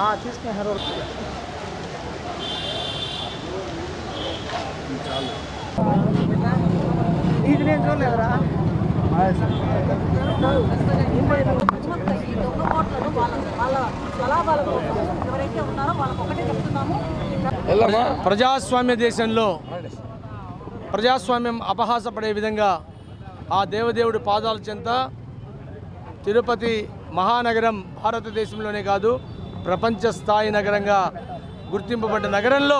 తీసుకున్నారు ఇది నేను చూడలేదురా ఈ దొంగ ఓట్లను వాళ్ళ వాళ్ళ స్వలాభాల కోసం ఎవరైతే ఉన్నారో వాళ్ళకి ఒకటే చెప్తున్నాము ఈ ప్ర- ప్రజాస్వామ్య దేశంలో ప్రజాస్వామ్యం అపహాసపడే విధంగా ఆ దేవదేవుడి పాదాల చెంత తిరుపతి మహానగరం భారతదేశంలోనే కాదు ప్రపంచ స్థాయి నగరంగా గుర్తింపబడ్డ నగరంలో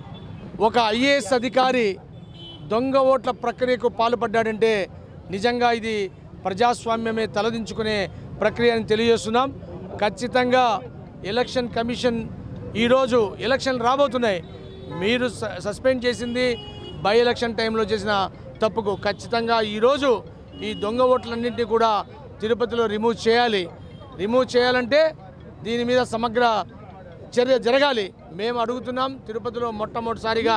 ఒక ఐఏఎస్ అధికారి దొంగ ఓట్ల ప్రక్రియకు పాల్పడ్డాడంటే నిజంగా ఇది ప్రజాస్వామ్యమే తలదించుకునే ప్రక్రియ అని తెలియజేస్తున్నాం ఖచ్చితంగా ఎలక్షన్ కమిషన్ ఈరోజు ఎలక్షన్ రాబోతున్నాయి మీరు స- సస్పెండ్ చేసింది బై ఎలక్షన్ టైంలో చేసిన తప్పుకు ఖచ్చితంగా ఈరోజు ఈ దొంగ ఓట్లన్నింటినీ కూడా తిరుపతిలో రిమూవ్ చేయాలి రిమూవ్ చేయాలంటే దీని మీద సమగ్ర చర్య జరగాలి మేము అడుగుతున్నాం తిరుపతిలో మొట్టమొదటిసారిగా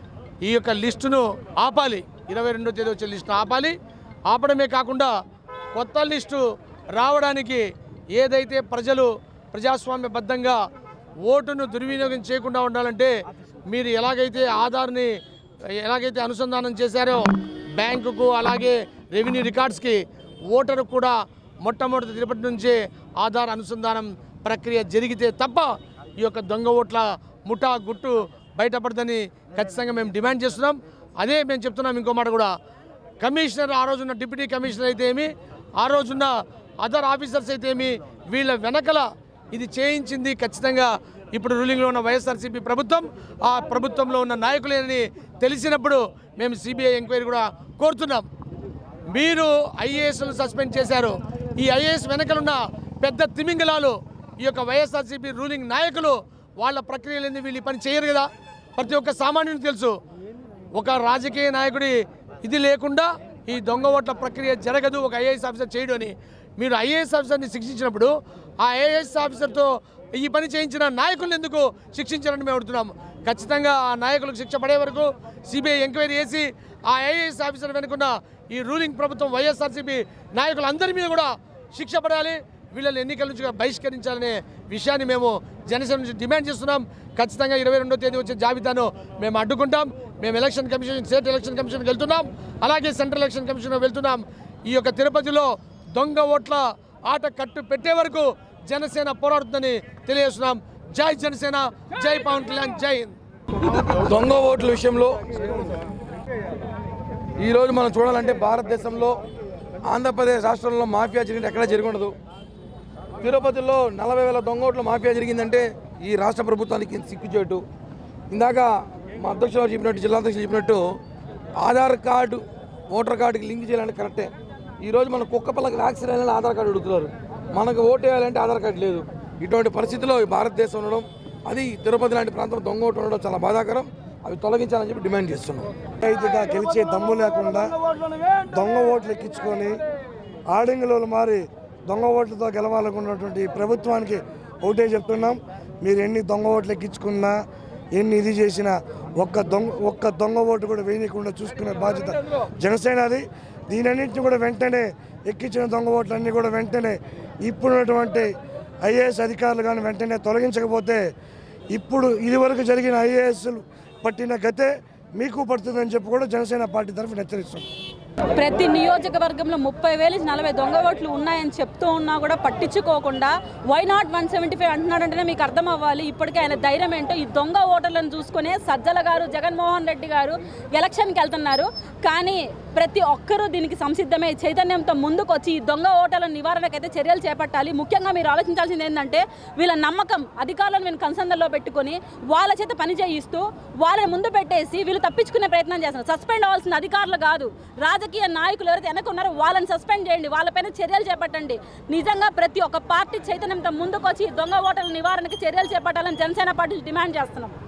ఈ యొక్క లిస్టును ఆపాలి ఇరవై రెండో తేదీ వచ్చే లిస్టును ఆపాలి ఆపడమే కాకుండా కొత్త లిస్టు రావడానికి ఏదైతే ప్రజలు ప్రజాస్వామ్యబద్ధంగా ఓటును దుర్వినియోగం చేయకుండా ఉండాలంటే మీరు ఎలాగైతే ఆధార్ని ఎలాగైతే అనుసంధానం చేశారో బ్యాంకుకు అలాగే రెవెన్యూ రికార్డ్స్కి ఓటరు కూడా మొట్టమొదటి తిరుపతి నుంచే ఆధార్ అనుసంధానం ప్రక్రియ జరిగితే తప్ప ఈ యొక్క దొంగ ఓట్ల ముఠా గుట్టు బయటపడదని ఖచ్చితంగా మేము డిమాండ్ చేస్తున్నాం అదే మేము చెప్తున్నాం ఇంకో మాట కూడా కమిషనర్ ఆ రోజున్న డిప్యూటీ కమిషనర్ అయితే ఏమి ఆ రోజున్న అదర్ ఆఫీసర్స్ అయితే ఏమి వీళ్ళ వెనకల ఇది చేయించింది ఖచ్చితంగా ఇప్పుడు రూలింగ్లో ఉన్న వైఎస్ఆర్సీపీ ప్రభుత్వం ఆ ప్రభుత్వంలో ఉన్న నాయకులేనని తెలిసినప్పుడు మేము సిబిఐ ఎంక్వైరీ కూడా కోరుతున్నాం మీరు ఐఏఎస్ను సస్పెండ్ చేశారు ఈ ఐఏఎస్ వెనకలున్న పెద్ద తిమింగలాలు ఈ యొక్క వైఎస్ఆర్సీపీ రూలింగ్ నాయకులు వాళ్ళ ప్రక్రియలేంది వీళ్ళు ఈ పని చేయరు కదా ప్రతి ఒక్క సామాన్యుని తెలుసు ఒక రాజకీయ నాయకుడి ఇది లేకుండా ఈ దొంగ ఓట్ల ప్రక్రియ జరగదు ఒక ఐఏఎస్ ఆఫీసర్ చేయడు అని మీరు ఐఏఎస్ ఆఫీసర్ని శిక్షించినప్పుడు ఆ ఐఏఎస్ ఆఫీసర్తో ఈ పని చేయించిన నాయకులను ఎందుకు శిక్షించారని మేము అడుగుతున్నాము ఖచ్చితంగా ఆ నాయకులకు శిక్ష పడే వరకు సిబిఐ ఎంక్వైరీ చేసి ఆ ఐఏఎస్ ఆఫీసర్ వెనుకున్న ఈ రూలింగ్ ప్రభుత్వం వైఎస్ఆర్సీపీ నాయకులందరి మీద కూడా శిక్ష పడాలి వీళ్ళని ఎన్నికల నుంచి బహిష్కరించాలనే విషయాన్ని మేము జనసేన నుంచి డిమాండ్ చేస్తున్నాం ఖచ్చితంగా ఇరవై రెండో తేదీ వచ్చే జాబితాను మేము అడ్డుకుంటాం మేము ఎలక్షన్ కమిషన్ స్టేట్ ఎలక్షన్ కమిషన్కి వెళ్తున్నాం అలాగే సెంట్రల్ ఎలక్షన్ కమిషన్ వెళ్తున్నాం ఈ యొక్క తిరుపతిలో దొంగ ఓట్ల ఆట కట్టు పెట్టే వరకు జనసేన పోరాడుతుందని తెలియజేస్తున్నాం జై జనసేన జై పవన్ కళ్యాణ్ జై హింద్ దొంగ ఓట్ల విషయంలో ఈరోజు మనం చూడాలంటే భారతదేశంలో ఆంధ్రప్రదేశ్ రాష్ట్రంలో మాఫియా జరిగింది ఎక్కడా జరిగి ఉండదు తిరుపతిలో నలభై వేల దొంగ ఓట్ల మాఫియా జరిగిందంటే ఈ రాష్ట్ర ప్రభుత్వానికి సిగ్గుచేటు ఇందాక మా అధ్యక్షులు గారు చెప్పినట్టు జిల్లా అధ్యక్షులు చెప్పినట్టు ఆధార్ కార్డు ఓటర్ కార్డుకి లింక్ చేయాలంటే కరెక్టే ఈరోజు మన కుక్క పిల్లకి వ్యాక్సిన్ అయినా ఆధార్ కార్డు అడుగుతున్నారు మనకు ఓటు వేయాలంటే ఆధార్ కార్డు లేదు ఇటువంటి పరిస్థితిలో ఈ భారతదేశం ఉండడం అది తిరుపతి లాంటి ప్రాంతం దొంగ ఓటు ఉండడం చాలా బాధాకరం అవి తొలగించాలని చెప్పి డిమాండ్ చేస్తున్నాం రైతుగా గెలిచే దమ్ము లేకుండా దొంగ ఓట్లు ఎక్కించుకొని ఆడింగులు మారి దొంగ ఓట్లతో గెలవాలనుకున్నటువంటి ఈ ప్రభుత్వానికి ఒకటే చెప్తున్నాం మీరు ఎన్ని దొంగ ఓట్లు ఎక్కించుకున్నా ఎన్ని ఇది చేసినా ఒక్క దొంగ ఒక్క దొంగ ఓటు కూడా వేయకుండా చూసుకునే బాధ్యత జనసేనది దీనన్నింటిని కూడా వెంటనే ఎక్కించిన దొంగ ఓట్లన్నీ కూడా వెంటనే ఇప్పుడున్నటువంటి ఐఏఎస్ అధికారులు కానీ వెంటనే తొలగించకపోతే ఇప్పుడు ఇదివరకు జరిగిన ఐఏఎస్లు పట్టిన గతే మీకు పడుతుందని చెప్పి కూడా జనసేన పార్టీ తరఫున హెచ్చరిస్తాం ప్రతి నియోజకవర్గంలో ముప్పై వేల నుంచి నలభై దొంగ ఓట్లు ఉన్నాయని చెప్తూ ఉన్నా కూడా పట్టించుకోకుండా why not one seventy five అంటున్నాడంటేనే మీకు అర్థం అవ్వాలి ఇప్పటికే ఆయన ధైర్యం ఏంటో ఈ దొంగ ఓటర్లను చూసుకునే సజ్జల గారు జగన్మోహన్ రెడ్డి గారు ఎలక్షన్కి వెళ్తున్నారు కానీ ప్రతి ఒక్కరూ దీనికి సంసిద్ధమే చైతన్యంతో ముందుకు వచ్చి ఈ దొంగ ఓటర్ల నివారణకైతే చర్యలు చేపట్టాలి ముఖ్యంగా మీరు ఆలోచించాల్సింది ఏంటంటే వీళ్ళ నమ్మకం అధికారులను వీళ్ళు కన్సందర్లో పెట్టుకొని వాళ్ళ చేత పని చేయిస్తూ వాళ్ళని ముందు పెట్టేసి వీళ్ళు తప్పించుకునే ప్రయత్నం చేస్తున్నారు సస్పెండ్ అవ్వాల్సిన అధికారులు కాదు రాజకీయ నాయకులు ఎవరైతే వెనక ఉన్నారో వాళ్ళని సస్పెండ్ చేయండి వాళ్ళపైన చర్యలు చేపట్టండి నిజంగా ప్రతి ఒక్క పార్టీ చైతన్యంతో ముందుకు వచ్చి ఈ దొంగ ఓటర్ల నివారణకి చర్యలు చేపట్టాలని జనసేన పార్టీ డిమాండ్ చేస్తున్నాం